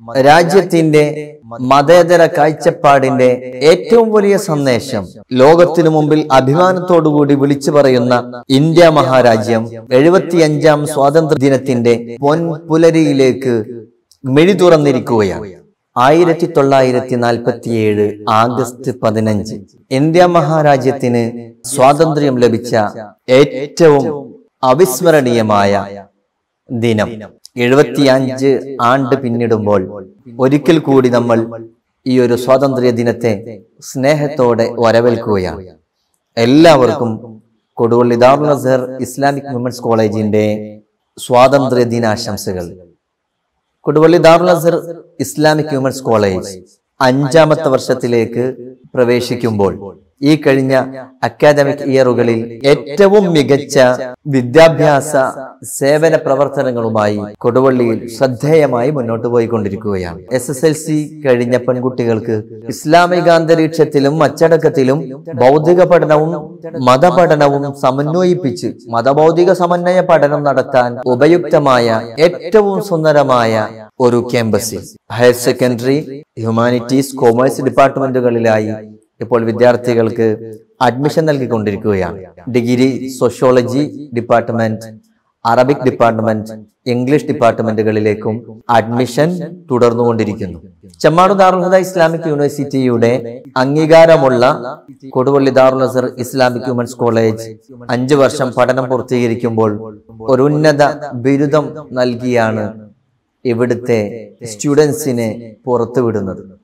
രാജ്യത്തിന്റെ മതേതര കാഴ്ചപ്പാടിന്റെ ഏറ്റവും വലിയ സന്ദേശം ലോകത്തിനു മുമ്പിൽ അഭിമാനത്തോടുകൂടി വിളിച്ചു പറയുന്ന ഇന്ത്യ മഹാരാജ്യം എഴുപത്തിയഞ്ചാം സ്വാതന്ത്ര്യ ദിനത്തിന്റെ പൊൻപുലരിയിലേക്ക് മിഴി തുറന്നിരിക്കുകയാണ് ആയിരത്തി തൊള്ളായിരത്തി നാൽപ്പത്തിയേഴ് ആഗസ്റ്റ് പതിനഞ്ച് ഇന്ത്യ മഹാരാജ്യത്തിന് സ്വാതന്ത്ര്യം ലഭിച്ച ഏറ്റവും അവിസ്മരണീയമായ ദിനം എഴുപത്തിയഞ്ച് ആണ്ട് പിന്നിടുമ്പോൾ ഒരിക്കൽ കൂടി നമ്മൾ ഈ ഒരു സ്വാതന്ത്ര്യ ദിനത്തെ സ്നേഹത്തോടെ വരവേൽക്കുകയാണ് എല്ലാവർക്കും കൊടുവള്ളി ദാറുൽ അസ്ഹർ ഇസ്ലാമിക് വിമൻസ് കോളേജിന്റെ സ്വാതന്ത്ര്യ ദിനാശംസകൾ Koduvally Darul Azhar Islamic women's college അഞ്ചാമത്തെ വർഷത്തിലേക്ക് പ്രവേശിക്കുമ്പോൾ ഈ കഴിഞ്ഞ അക്കാദമിക് ഇയറുകളിൽ ഏറ്റവും മികച്ച വിദ്യാഭ്യാസ സേവന പ്രവർത്തനങ്ങളുമായി കൊടുവള്ളിയിൽ ശ്രദ്ധേയമായി മുന്നോട്ട് പോയിക്കൊണ്ടിരിക്കുകയാണ് എസ് എസ് എൽ സി കഴിഞ്ഞ പെൺകുട്ടികൾക്ക് ഇസ്ലാമിക അന്തരീക്ഷത്തിലും അച്ചടക്കത്തിലും ഭൗതിക പഠനവും മതപഠനവും സമന്വയിപ്പിച്ച് മതഭൗതിക സമന്വയ പഠനം നടത്താൻ ഉപയുക്തമായ ഏറ്റവും സുന്ദരമായ ഒരു ക്യാമ്പസിൽ ഹയർ സെക്കൻഡറി ഹ്യൂമാനിറ്റീസ് കോമേഴ്സ് ഡിപ്പാർട്ട്മെന്റുകളിലായി ഇപ്പോൾ വിദ്യാർത്ഥികൾക്ക് അഡ്മിഷൻ നൽകിക്കൊണ്ടിരിക്കുകയാണ് degree sociology department Arabic department English ഡിപ്പാർട്ട്മെന്റുകളിലേക്കും അഡ്മിഷൻ തുടർന്നുകൊണ്ടിരിക്കുന്നു ചെമ്മാട് ദാറുൽഹദ ഇസ്ലാമിക് യൂണിവേഴ്സിറ്റിയുടെ അംഗീകാരമുള്ള Koduvally Darul Azhar Islamic women's college അഞ്ചു വർഷം പഠനം പൂർത്തീകരിക്കുമ്പോൾ ഒരു ഉന്നത ബിരുദം നൽകിയാണ് ഇവിടുത്തെ സ്റ്റുഡൻസിനെ പുറത്തുവിടുന്നത്